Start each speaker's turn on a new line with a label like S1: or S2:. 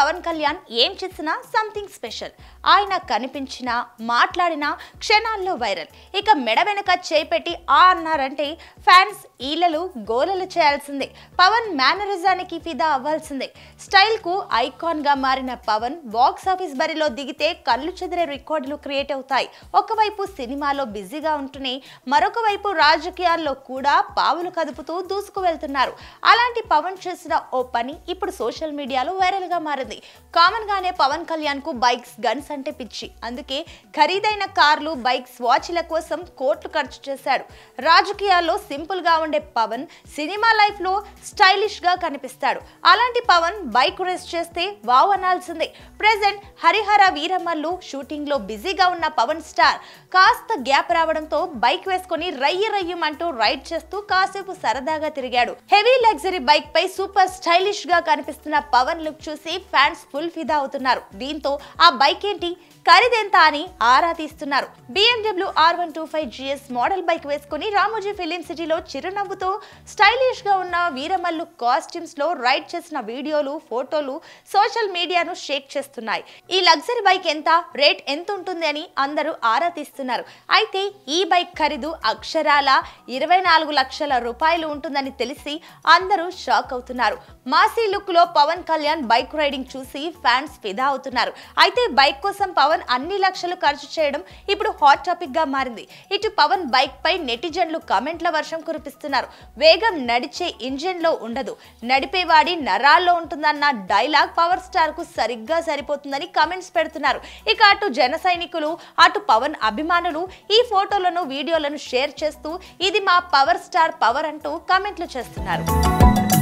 S1: పవన్ కళ్యాణ్ ఏం చేసినా something special ఆయన కనిపించిన మాట్లాడిన క్షణాల్లో వైరల్ ఇక మెడ వెనక చేపెట్టి ఆ అన్నారంటే ఫ్యాన్స్ ఈలలు గోలలు చేయాల్సిందే పవన్ మేనరిజానికి ఫిదా అవ్వాల్సిందే స్టైల్ కు ఐకాన్ గా మారిన పవన్ బాక్స్ ఆఫీస్ బరిలో దిగితే కళ్ళు చెదిరే రికార్డులు క్రియేట్ అవుతాయి ఒకవైపు సినిమాలో బిజీగా ఉంటూనే మరొక వైపు రాజకీయాల్లో కూడా పావులు కదుపుతూ దూసుకు వెళ్తున్నారు అలాంటి పవన్ చేసిన ఓ పని ఇప్పుడు సోషల్ మీడియాలో వైరల్ గా మారింది కామన్ గానే పవన్ కళ్యాణ్ కు బైక్స్ గన్స్ అంటే పిచ్చి అందుకే ఖరీదైన కార్లు బైక్స్ వాచ్ల కోసం కోట్లు ఖర్చు చేశాడు రాజకీయాల్లో సింపుల్ గా ఉండే పవన్ సినిమా లైఫ్ లో స్టైలిష్ గా కనిపిస్తాడు అలాంటి పవన్ బైక్ రేస్ చేస్తే వావ్ అనాల్సిందే ప్రెసెంట్ హరిహర వీరమల్లు షూటింగ్ లో బిజీగా ఉన్న పవన్ స్టార్ కాస్త గ్యాప్ రావడంతో బైక్ వేసుకొని రయ్య రయ్యమంటూ రైడ్ చేస్తూ కాసేపు సరదాగా తిరిగాడు హెవీ లగ్జరీ బైక్ పై సూపర్ స్టైలిష్ గా కనిపిస్తున్న పవన్ లుక్ చూసి ఫ్యాన్స్ ఫుల్ ఫిదా అవుతున్నారు దీంతో ఆ బైక్ ఏంటి ఖరీదెంత అని ఆరా తీస్తున్నారు BMW R one two five GS model bike వేసుకుని రామోజీ ఫిలిం సిటీలో చిరునవ్వుతో స్టైలిష్ గా ఉన్న వీరమల్లు కాస్ట్యూమ్స్ లో రైడ్ చేసిన వీడియోలు ఫోటోలు సోషల్ మీడియాను షేక్ చేస్తున్నాయి ఈ లగ్జరీ బైక్ ఎంత రేట్ ఎంత ఉంటుంది అని అందరూ ఆరా తీస్తున్నారు అయితే ఈ బైక్ ఖరీదు అక్షరాల ఇరవై నాలుగు లక్షల రూపాయలు ఉంటుందని తెలిసి అందరూ షాక్ అవుతున్నారు మాసీ లుక్ లో పవన్ కళ్యాణ్ బైక్ రైడింగ్ చూసి ఫ్యాన్స్ ఫిదా అవుతున్నారు అయితే బైక్ కోసం పవన్ అన్ని లక్షలు ఖర్చు చేయడం ఇప్పుడు హాట్ టాపిక్ గా మారింది ఇటు పవన్ బైక్ పై నెటిజన్లు కమెంట్ల వర్షం కురిపిస్తున్నారు వేగం నడిచే ఇంజిన్ లో ఉండదు నడిపేవాడి నరాల్లో ఉంటుందన్న డైలాగ్ పవర్ స్టార్ కు సరిగ్గా సరిపోతుందని కమెంట్స్ పెడుతున్నారు ఇక అటు జన సైనికులు అటు పవన్ అభిమానులు ఈ ఫోటోలను వీడియోలను షేర్ చేస్తూ ఇది మా పవర్ స్టార్ పవర్ అంటూ కమెంట్లు చేస్తున్నారు